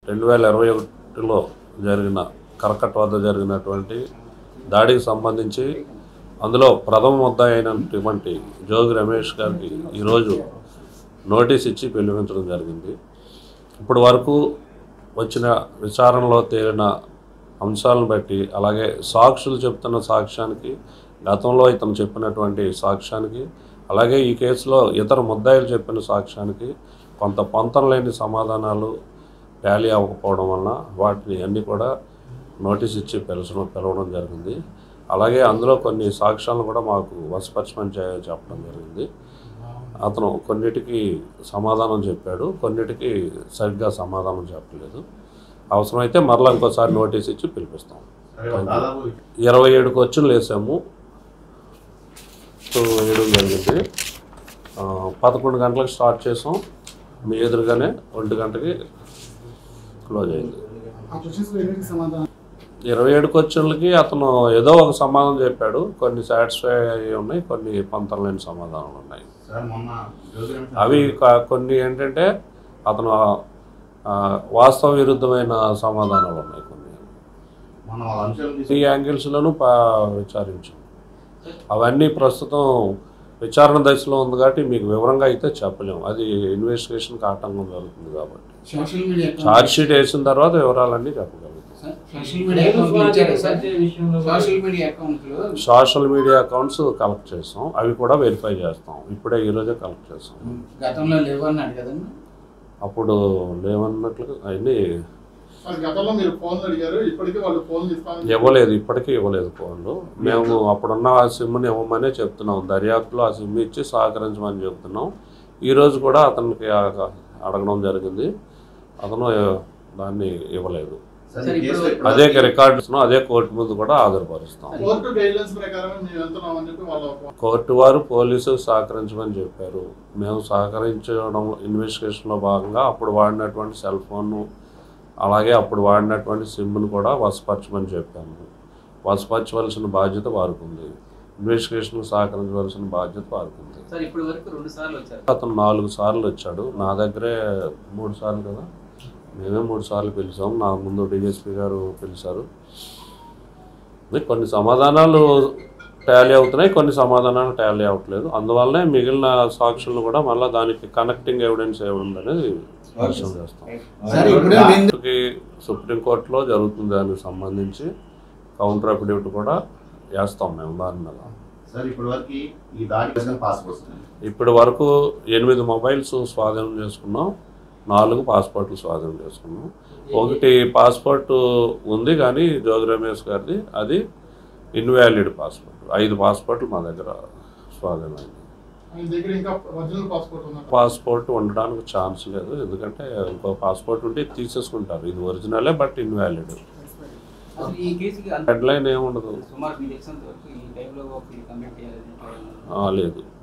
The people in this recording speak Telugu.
రెండు వేల ఇరవై ఒకటిలో జరిగిన కరకట్ వద్ద జరిగినటువంటి దాడికి సంబంధించి అందులో ప్రథమ ముద్దాయి అయినటువంటి జోగి రమేష్ గారికి ఈరోజు నోటీస్ ఇచ్చి పిలిపించడం జరిగింది ఇప్పటి వరకు వచ్చిన విచారణలో తేలిన అంశాలను బట్టి అలాగే సాక్షులు చెప్తున్న సాక్ష్యానికి గతంలో ఇతను చెప్పినటువంటి సాక్ష్యానికి అలాగే ఈ కేసులో ఇతర ముద్దాయిలు చెప్పిన సాక్ష్యానికి కొంత పొంతం లేని సమాధానాలు టాలీ అవ్వకపోవడం వలన వాటిని అన్నీ కూడా నోటీస్ ఇచ్చి పిలచడం పిలవడం జరిగింది అలాగే అందులో కొన్ని సాక్ష్యాలను కూడా మాకు వశపరచమని చే- చెప్పడం జరిగింది అతను కొన్నిటికి సమాధానం చెప్పాడు కొన్నిటికి సరిగ్గా సమాధానం చెప్పలేదు అవసరమైతే మరలా ఇంకోసారి నోటీస్ ఇచ్చి పిలిపిస్తాం దాదాపు ఇరవై ఏడు క్వశ్చన్లు వేసాము సో వేయడం జరిగింది ఆ, పదకొండు గంటలకు స్టార్ట్ చేసాం మీ ఎదురుగానే ఒంటి గంటకి క్లోజ్ అయింది ఆ క్వశ్చన్స్ ఎన్నింటికి సమాధానం ఇరవై ఏడు క్వశ్చన్లకి అతను ఏదో ఒక సమాధానం చెప్పాడు కొన్ని సాటిస్ఫై అయ్యి ఉన్నాయి కొన్ని పొంతం లేని సమాధానాలు ఉన్నాయి సార్ మొన్న జోగి రమేష్ అవి క- కొన్ని ఏంటంటే అతను ఆ, వాస్తవ విరుద్ధమైన సమాధానాలు ఉన్నాయి కొన్ని మొన్న వాళ్ళ అంశాలు ఈ తీసుకుని యాంగిల్స్లోనూ పా విచారించాం అవన్నీ ప్రస్తుతం విచారణ దశలో ఉంది కాబట్టి మీకు వివరంగా అయితే చెప్పలేము అది ఇన్వెస్టిగేషన్కి ఆటంకం జరుగుతుంది కాబట్టి సోషల్ మీడియా ఛార్జ్ షీట్ వేసిన తర్వాత వివరాలన్నీ చెప్పగలుగుతాం సోషల్ మీడియా అకౌంట్లు ఇచ్చారా సార్ సోషల్ మీడియా అకౌంట్లు సోషల్ మీడియా అకౌంట్స్ కలెక్ట్ చేస్తాం అవి కూడా వెరిఫై చేస్తాం ఇప్పుడే ఈరోజే కలెక్ట్ చేస్తాం గతంలో లేవన్నాడు కదండి అప్పుడు లేవన్నట్లు అవన్నీ మరి గతంలో మీరు ఫోన్లు అడిగారు ఇప్పటికీ వాళ్ళు ఫోన్లు ఇస్తామని ఇవ్వలేదు ఇప్పటికీ ఇవ్వలేదు ఫోన్లు మేము అప్పుడున్న ఆ సిమ్ని ఇవ్వమనే చెప్తున్నాం దర్యాప్తులో ఆ సిమ్ ఇచ్చి సహకరించమని చెప్తున్నాం ఈరోజు కూడా అతనికి ఆ- అడగడం జరిగింది అతను దాన్ని ఇవ్వలేదు సార్ ఈ కేసులో ఇప్పుడు అదే రికార్డ్స్ అదే కోర్టు ముందు కూడా హాజరుపరుస్తాం కోర్టు గైడ్లైన్స్ ప్రకారం మేము వెళ్తున్నాం అని చెప్పి వాళ్ళ కోర్టు వారు పోలీసు సహకరించమని చెప్పారు మేము సహకరించడం ఇన్వెస్టిగేషన్లో భాగంగా అప్పుడు వాడినటువంటి సెల్ ఫోన్ అలాగే అప్పుడు వాడినటువంటి సిమ్ను కూడా వసపరచమని చెప్పాము వసపరచవలసిన బాధ్యత వారికి ఉంది ఇన్వెస్టిగేషన్కు సహకరించవలసిన బాధ్యత వారికి ఉంది సార్ ఇప్పటి వరకు రెండు సార్లు వచ్చారు అతను నాలుగు సార్లు వచ్చాడు నా దగ్గరే మూడు సార్లు కదా మేమే మూడు సార్లు పిలిచాం నా ముందు డిఎస్పీ గారు పిలిచారు ఇది కొన్ని సమాధానాలు టాలీ అవుతున్నాయి కొన్ని సమాధానాలు టాలీ అవ్వట్లేదు అందువల్లనే మిగిలిన సాక్షులను కూడా మళ్ళీ దానికి కనెక్టింగ్ ఎవిడెన్స్ ఏముందనేది పరిశీలన చేస్తాం సార్ ఇప్పుడు నింద- కోర్టుకి సుప్రీంకోర్టులో జరుగుతుంది దానికి సంబంధించి కౌంటర్ అఫిడవిట్ కూడా వేస్తాం మేము దాని మీద సార్ ఇప్పటి వరకు ఈ దాడి చేసిన పాస్పోర్ట్స్ ఇప్పటి వరకు ఎనిమిది మొబైల్స్ స్వాధీనం చేసుకున్నాం నాలుగు పాస్పోర్ట్లు స్వాధీనం చేసుకున్నాం ఒకటి పాస్పోర్ట్ ఉంది కానీ జోగి రమేష్ గారిది అది ఇన్వాలిడ్ పాస్పోర్ట్ ఐదు పాస్పోర్ట్లు మా దగ్గర స్వాధీనమైంది ఆయన దగ్గర ఇంకా ఒరిజినల్ పాస్పోర్ట్ ఉన్నారు పాస్పోర్ట్ ఉండడానికి ఛాన్స్ లేదు ఎందుకంటే ఇంకో పాస్పోర్ట్ ఉంటే తీసేసుకుంటారు ఇది ఒరిజినలే బట్ ఇన్వాలిడ్ అసలు ఈ కేసుకి అంత హెడ్ లైన్ ఏముండదు సుమారు మీకు తెలిసినంత వరకు ఈ టైంలో ఒక కంప్లీట్ చేయాలని ఆ, లేదు